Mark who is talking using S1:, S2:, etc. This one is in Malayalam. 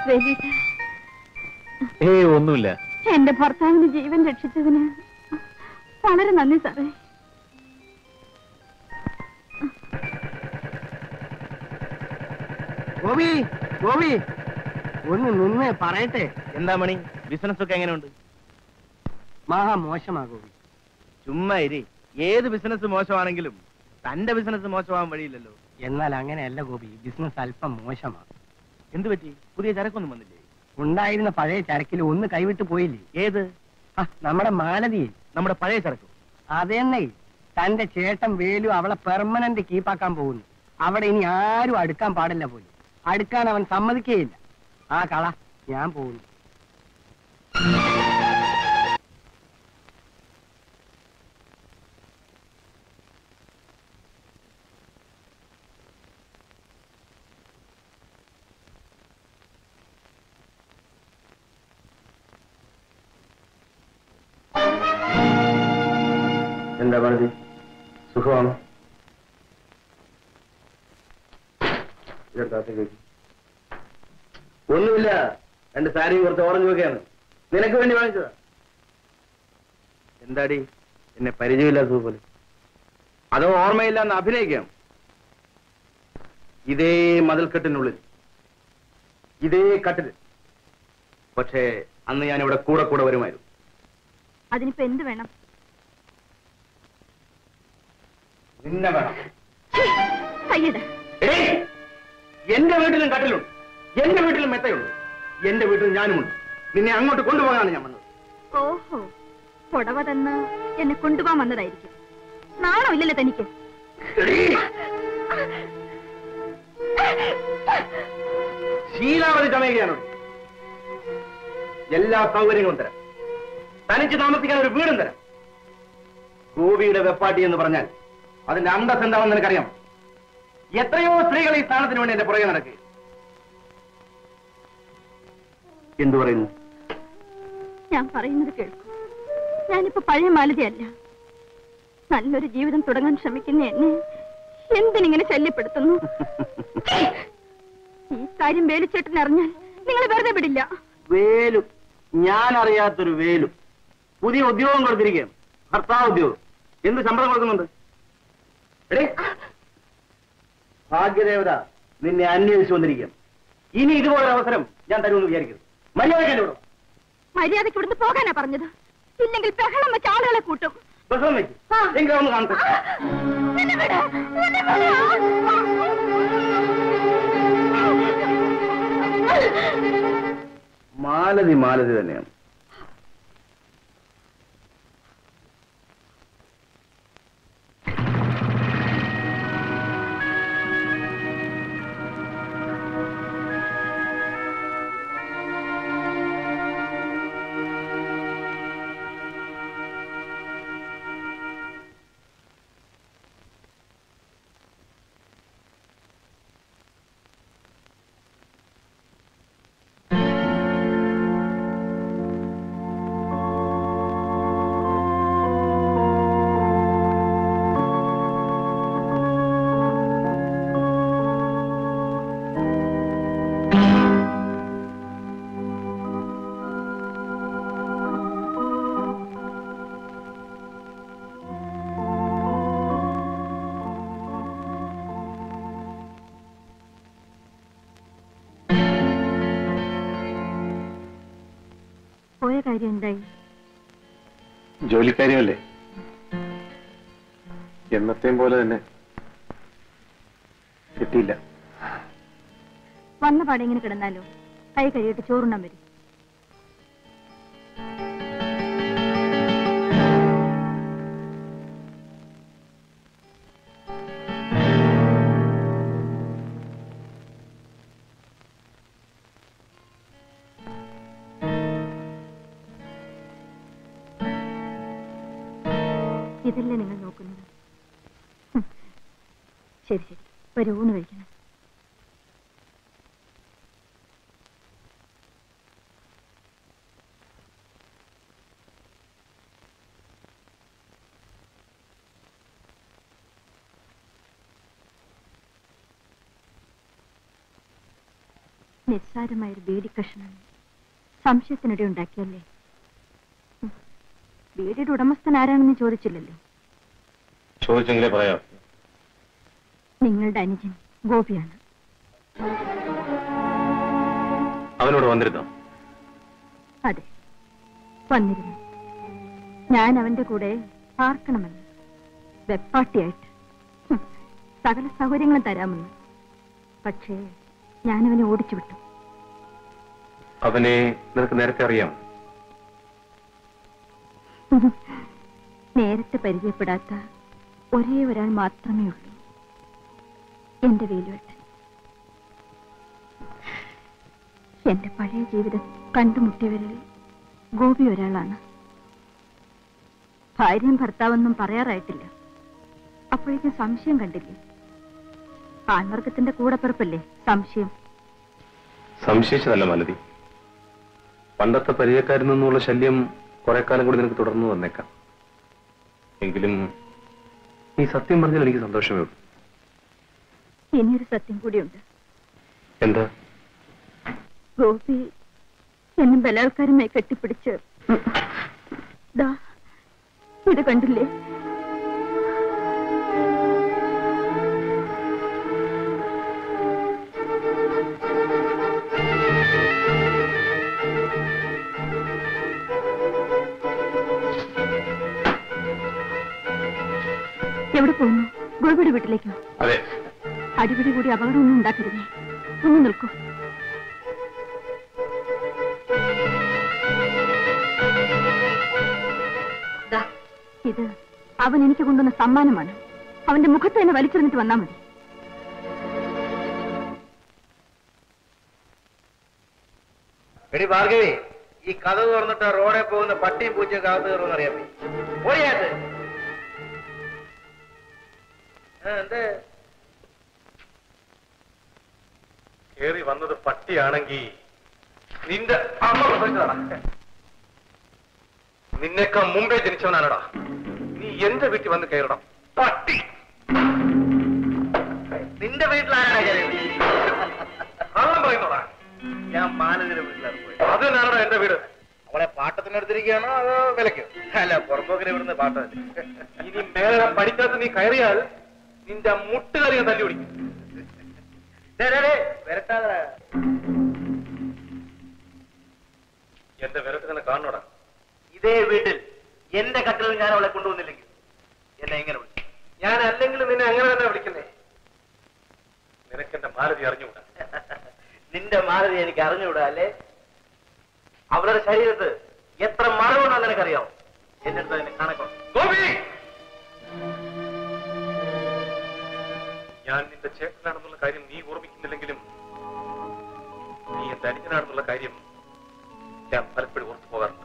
S1: വേലിയേട്ട
S2: ഏയ് ഒന്നുമില്ല
S1: എന്റെ ഭർത്താവിന് ജീവൻ രക്ഷിച്ചതിന് വളരെ നന്ദി സാറേ
S3: ഗോപി ഗോപി ഒന്ന് നിന്ന് പറയട്ടെ
S2: എന്താ മണി ബിസിനസ് ഒക്കെ എങ്ങനെയുണ്ട്
S3: മഹാ മോശമാ ഗോപി
S2: ചുമ്മാ ഇരി ഏത് ബിസിനസ് മോശമാണെങ്കിലും തന്റെ ബിസിനസ് മോശമാവാൻ വഴിയില്ലല്ലോ
S3: എന്നാൽ അങ്ങനെയല്ല ഗോപി ബിസിനസ് അല്പം മോശമാ
S2: എന്തു പറ്റി പുതിയ ചരക്കൊന്നും വന്നില്ലേ
S3: ഉണ്ടായിരുന്ന പഴയ ചരക്കിൽ ഒന്ന് കൈവിട്ട് പോയില്ലേ
S2: ഏത്
S3: ആ, നമ്മുടെ മാലതി
S2: നമ്മുടെ പഴയ ചരക്ക്
S3: അതെന്നേ തന്റെ ചേട്ടൻ വേലു അവളെ പെർമനന്റ് കീപ്പാക്കാൻ പോകുന്നു അവിടെ ഇനി ആരും അടുക്കാൻ പാടില്ല പോലും അടുക്കാൻ അവൻ സമ്മതിക്കുകയില്ല ആ കള ഞാൻ പോകുന്നു
S2: എന്താ പറഞ്ഞത് സുഖമാണ് ഒന്നുമില്ല രണ്ട് സാരിയും കുറച്ച് ഓറഞ്ച് ഒക്കെയാണ് നിനക്ക് വേണ്ടി വാങ്ങിച്ചതാ എന്താടി എന്നെ പരിചയമില്ലാത്തത് പോലെ അതോ ഓർമ്മയില്ലാന്ന് അഭിനയിക്കാം ഇതേ മതിൽക്കെട്ടിനുള്ളിൽ ഇതേ കട്ടില് പക്ഷേ അന്ന് ഞാൻ ഇവിടെ കൂടെ കൂടെ വരുമായിരുന്നു
S1: അതിനിപ്പോ എന്ത് വേണം
S2: നിന്നെ വേണം
S1: കയ്യട
S2: എടീ, എന്റെ വീട്ടിലും കട്ടിലുണ്ട് എന്റെ വീട്ടിലും മെത്തയുണ്ട് എന്റെ വീട്ടിൽ ഞാനുമുണ്ട് നിന്നെ അങ്ങോട്ട് കൊണ്ടുപോകാനാണ് ഞാൻ വന്നത്
S1: ഓഹോ പുടവ തന്ന് എന്നെ കൊണ്ടുപോകാൻ വന്നതായിരിക്കും നാണോ ഇല്ലല്ലോ തനിക്ക്
S2: എടീ, ശീലാവധി ചമയുകയാണോ എല്ലാ സൗകര്യങ്ങളും തരാം തനിച്ച് താമസിക്കാൻ ഒരു വീടും തരാം ഗോപിയുടെ വെപ്പാട്ടി എന്ന് പറഞ്ഞാൽ അതിന്റെ അന്തസ് എന്താണെന്ന് നിനക്കറിയാം എത്രയോ സ്ത്രീകൾ ഈ സ്ഥാനത്തിന് വേണ്ടി എന്റെ പുറകെ നടക്കുക എന്തു പറയുന്നു
S1: ഞാൻ പറയുന്നത് കേൾക്കൂ ഞാനിപ്പോ പഴയ മാലതിയല്ല നല്ലൊരു ജീവിതം തുടങ്ങാൻ ശ്രമിക്കുന്ന എന്നെ എന്തിനിങ്ങനെ ശല്യപ്പെടുത്തുന്നു ഈ കാര്യം വേലിച്ചേട്ടൻ അറിഞ്ഞാൽ നിങ്ങൾ വെറുതെ വിടില്ല
S2: വേലും ഞാൻ അറിയാത്തൊരു വേലും പുതിയ ഉദ്യോഗം കൊടുത്തിരിക്കുകയാണ് ഭർത്താവ് ഉദ്യോഗം എന്ത് ശമ്പളം കൊടുക്കുന്നുണ്ട് എടേ ഭാഗ്യദേവത നിന്നെ അന്വേഷിച്ചു വന്നിരിക്കുകയാണ് ഇനി ഇതുപോലൊരു അവസരം ഞാൻ തരുമെന്ന് വിചാരിക്കരുത് മര്യാദ ഇവിടെ
S1: മര്യാദയ്ക്ക് ഇവിടുന്ന് പോകാനാ പറഞ്ഞത് ഇല്ലെങ്കിൽ ബഹളം വെച്ച് ആളുകളെ കൂട്ടും
S2: ബഹളം വെക്കും എങ്കിലും ഒന്ന് കാണട്ടെ
S1: എന്നെ വിട്, എന്നെ വിട്.
S2: മാലതി മാലതി തന്നെയാണ്
S1: പോയ കാര്യം എന്തായി
S4: ജോലിക്കാരിയല്ലേ എന്നത്തെയും പോലെ തന്നെ കിട്ടിയില്ല
S1: വന്ന പാടെ ഇങ്ങനെ കിടന്നാലോ കൈ കഴിയിട്ട് ചോറുണ്ണാൻ വരും ഇതല്ലേ നിങ്ങൾ നോക്കുന്നത് ഹും. ശരി ശരി ഒരു ഊണ് കഴിക്കണം നിസ്സാരമായൊരു ബീഡിക്കഷണം സംശയത്തിനിടെ ഉണ്ടാക്കിയല്ലേ ഉം. ബീഡിയുടെ ഉടമസ്ഥൻ ആരാണെന്ന് ചോദിച്ചില്ലല്ലോ
S2: ചോദിച്ചെങ്കിലേ പറയാം
S1: നിങ്ങളുടെ അനുജൻ ഗോപിയാണ്
S2: അവനോട് വന്നിരുന്നോ
S1: അതെ വന്നിരുന്നു ഞാൻ അവന്റെ കൂടെ പാർക്കണമെന്ന് വെപ്പാട്ടിയായിട്ട് ഹും, സകല സൗകര്യങ്ങളും തരാമെന്ന് പക്ഷേ ഞാനവനെ ഓടിച്ചു വിട്ടു
S2: അവനെ നിനക്ക് നേരത്തെ അറിയാം
S1: നേരത്തെ പരിചയപ്പെടാത്ത ഒരേ ഒരാൾ മാത്രമേ ഉള്ളൂ എന്റെ വേലുവേട്ടൻ എന്റെ പഴയ ജീവിതം കണ്ടുമുട്ടിയവരിൽ ഗോപി ഒരാളാണ് ഭാര്യയും ഭർത്താവൊന്നും പറയാറായിട്ടില്ല അപ്പോഴേക്കും സംശയം കണ്ടില്ലേ ആൺവർഗത്തിന്റെ കൂടപ്പിറപ്പല്ലേ സംശയം
S2: സംശയിച്ചതല്ല മലതി പണ്ടത്തെ പരിചയക്കാരിൽ നിന്നുള്ള ശല്യം കുറെ കാലം കൂടി നിനക്ക് തുടർന്നു വന്നേക്കാം എങ്കിലും നീ സത്യം പറഞ്ഞാൽ എനിക്ക് സന്തോഷമേ ഉള്ളൂ
S1: ഇനിയൊരു സത്യം കൂടിയുണ്ട്
S2: എന്താ
S1: ഗോപി എന്നെ ബലാത്കാരമായി കെട്ടിപ്പിടിച്ച് ദാ ഇത് കണ്ടില്ലേ എവിടെ പോകുന്നു ഗോപിയുടെ വീട്ടിലേക്കോ
S2: അതെ
S1: അടിപിടി കൂടി അപകടമൊന്നും ഉണ്ടാക്കരുതേ ഒന്ന് നിൽക്കൂ ദാ, ഇത് അവൻ എനിക്ക് കൊണ്ടുവന്ന സമ്മാനമാണ് അവന്റെ മുഖത്ത് തന്നെ വലിച്ചെറിഞ്ഞിട്ട് വന്നാ മതി
S2: എടി ഭാർഗവി ഈ കഥ തുറന്നിട്ട് റോഡെ പോകുന്ന പട്ടിയും പൂച്ചയും കാത്തു കയറുമെന്ന് അറിയാമേ പോയാത് എന്ത് കേറി വന്നത് പട്ടിയാണെങ്കി നിന്റെ അമ്മ പ്രസവിച്ചതാടാ നിന്നെക്കാ മുമ്പേ ജനിച്ചവനാണടാ നീ എന്റെ വീട്ടിൽ വന്ന് കയറണം പട്ടി നിന്റെ വീട്ടിലാരാണ് കയറിയത് കള്ളം പറയുന്നോടാ ഞാൻ മാനവിന്റെ വീട്ടിലാണ് പോയത് അത് തന്നെയാണോ എന്റെ വീട് അവളെ പാട്ടത്തിനെടുത്തിരിക്കുകയാണോ അതോ വിലക്കോ അല്ല പുറമ്പോക്കിനെ ഇവിടുന്ന് പാട്ട ഇനി മേലെ പഠിക്കാത്ത നീ കയറിയാൽ നിന്റെ മുട്ടുകാരി ഞാൻ തല്ലി പിടിക്കും വരട്ടാതെ എന്റെ വിരട്ട് തന്നെ കാണണോടാ ഇതേ വീട്ടിൽ എന്റെ കട്ടിലിൽ ഞാൻ അവളെ കൊണ്ടുവന്നില്ലെങ്കിൽ എന്നെ എങ്ങനെ വിളിക്കും ഞാൻ അല്ലെങ്കിൽ നിന്നെ അങ്ങനെ തന്നെ വിളിക്കുന്നേ നിനക്ക് എന്റെ മാലതി അറിഞ്ഞുകൂടാ നിന്റെ മാലതി എനിക്ക് അറിഞ്ഞുകൂടാ അല്ലേ അവളുടെ ശരീരത്ത് എത്ര മറവുണ്ടെന്ന് നിനക്കറിയാം എന്റെ അടുത്ത് അതിനെ കണക്കണം ഗോപി ഞാൻ നിന്റെ ചേട്ടനാണെന്നുള്ള കാര്യം നീ ഓർമ്മിക്കുന്നില്ലെങ്കിലും നീ എന്റെ അനുജനാണെന്നുള്ള കാര്യം ഞാൻ പലപ്പോഴും ഓർത്തു പോകാറുണ്ട്